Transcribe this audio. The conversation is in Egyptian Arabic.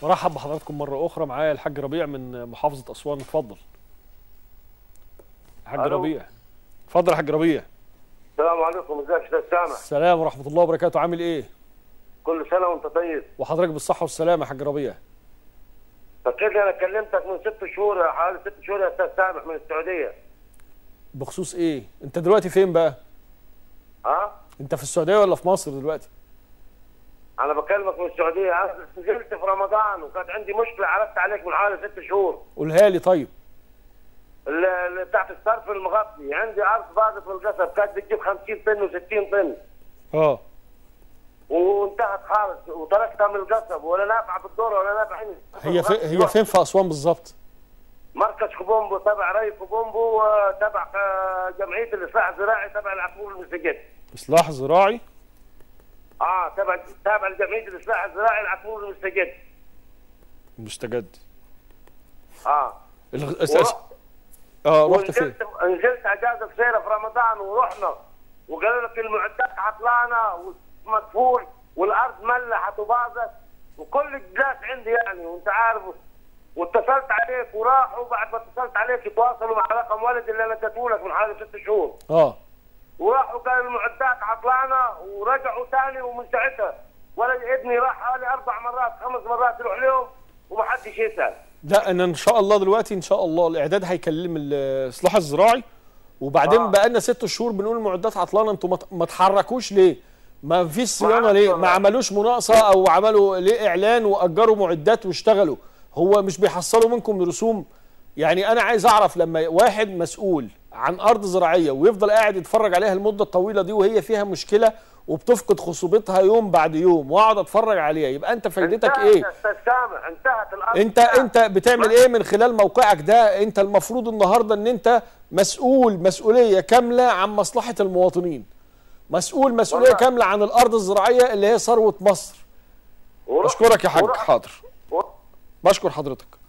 مرحب بحضراتكم مرة أخرى معايا الحاج ربيع من محافظة أسوان اتفضل الحاج ألو. ربيع اتفضل يا حاج ربيع السلام عليكم ازيك يا استاذ سامح السلام ورحمة الله وبركاته عامل إيه كل سنه وانت طيب وحضرتك بالصحة والسلامة يا حاج ربيع فاكرني انا كلمتك من ست شهور حوالي ست شهور يا استاذ سامح من السعوديه بخصوص إيه أنت دلوقتي فين بقى ها أنت في السعودية ولا في مصر دلوقتي انا بكلمك من السعوديه انا نزلت في رمضان وكانت عندي مشكله عرضت عليك من حوالي ست شهور قولها لي طيب ال- ال- تحت الصرف المغطي عندي ارض فاضيه في القصب كانت بتجيب 50 طن و60 طن اه وانتهت خالص وتركتها من القصب ولا نافعه في الدوره ولا نافعه هنا هي في هي فين في أسوان بالظبط مركز كوبومبو تبع ري كوبومبو آه، تبع آه، جمعيه الاصلاح الزراعي تبع العقول المسجد إصلاح زراعي اه تبع تابع لجمعيه الاصلاح الزراعي العقول المستجد مستجد اه الغ... أساس... اه رحت فين ونزلت نزلت اجازه قصيره في رمضان ورحنا وقالوا لك المعدات عطلانه ومدفون والارض ملحت وباظت وكل الناس عندي يعني وانت عارف واتصلت عليك وراحوا بعد ما اتصلت عليك يتواصلوا مع رقم والدي اللي انا اديته لك من حوالي ست شهور اه وراحوا قالوا المعدات عطلانه ورجعوا ثاني ومن ساعتها ولد ابني راح حوالي اربع مرات خمس مرات يروح لهم وما حدش يسال لا انا ان شاء الله دلوقتي ان شاء الله الاعداد هيكلم الاصلاح الزراعي وبعدين آه. بقى لنا ست شهور بنقول المعدات عطلانه انتوا ما ت- ما تحركوش ليه؟ ما فيش صيانه ليه؟ ما والله. عملوش مناقصه او عملوا ليه اعلان واجروا معدات واشتغلوا هو مش بيحصلوا منكم رسوم يعني انا عايز اعرف لما واحد مسؤول عن ارض زراعيه ويفضل قاعد يتفرج عليها المده الطويله دي وهي فيها مشكله وبتفقد خصوبتها يوم بعد يوم واقعد اتفرج عليها يبقى انت فايدتك انتهت ايه؟ يا استاذ سامح انتهت الارض انت انت بتعمل ايه من خلال موقعك ده انت المفروض النهارده ان انت مسؤول مسؤوليه كامله عن مصلحه المواطنين مسؤول مسؤوليه والله. كامله عن الارض الزراعيه اللي هي ثروه مصر ورحت- بشكرك يا حاج ورحت- حاضر ورحت- بشكر حضرتك